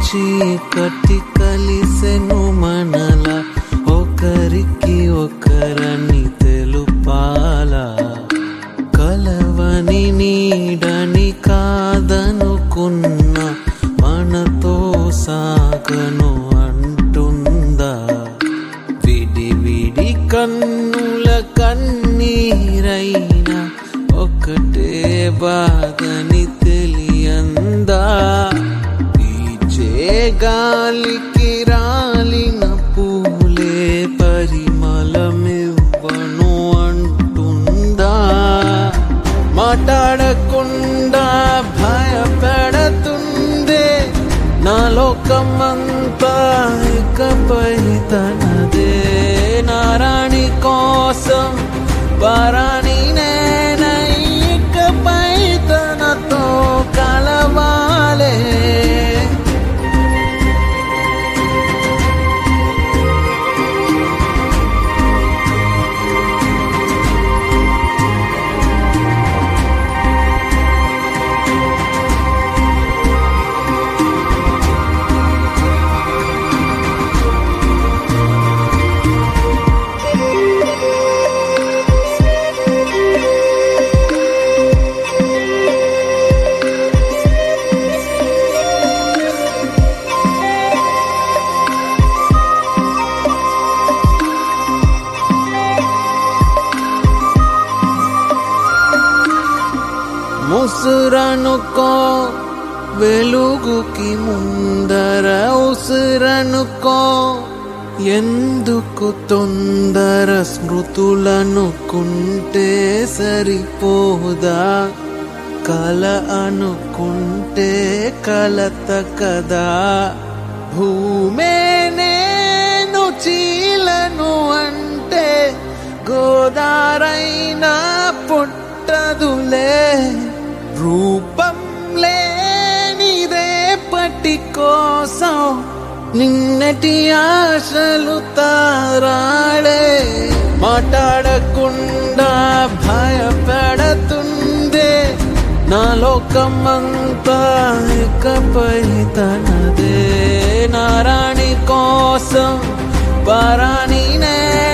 చీకటి కలిసెను మనల ఒకరికి ఒకరని తెలుపాలా కలవని నీడని కాదనుకున్న మనతో సాగను అంటుందా విడి విడి కన్నుల కన్నీరైనా ఒకటే బాధని తెలియందా పీచే గాలికి రాలిన పూలే పరిమళమివ్వను అంటుందా మాట్లాడకుండా భయపెడుతుందే నా లోకమంతా ఇకపై తనదే నారాణి కోసం పరాణి నేనై ఇకపై తనతో కలవాలే ముసురనుకో వెలుగుకి ముందర ఉసురనుకో ఎందుకు తొందర స్మృతులనుకుంటే సరిపోదా కల అనుకుంటే కలత కదా భూమే నేను చీలను అంటే గోదారైనా పుట్టదులే రూపం లేని రేపటి కోసం నిన్నటి ఆశలు తారాడే మాట్లాడకుండా భయపెడుతుందే నా లోకమంతా ఇకపై తనదే నారాణి కోసం పరాణి నే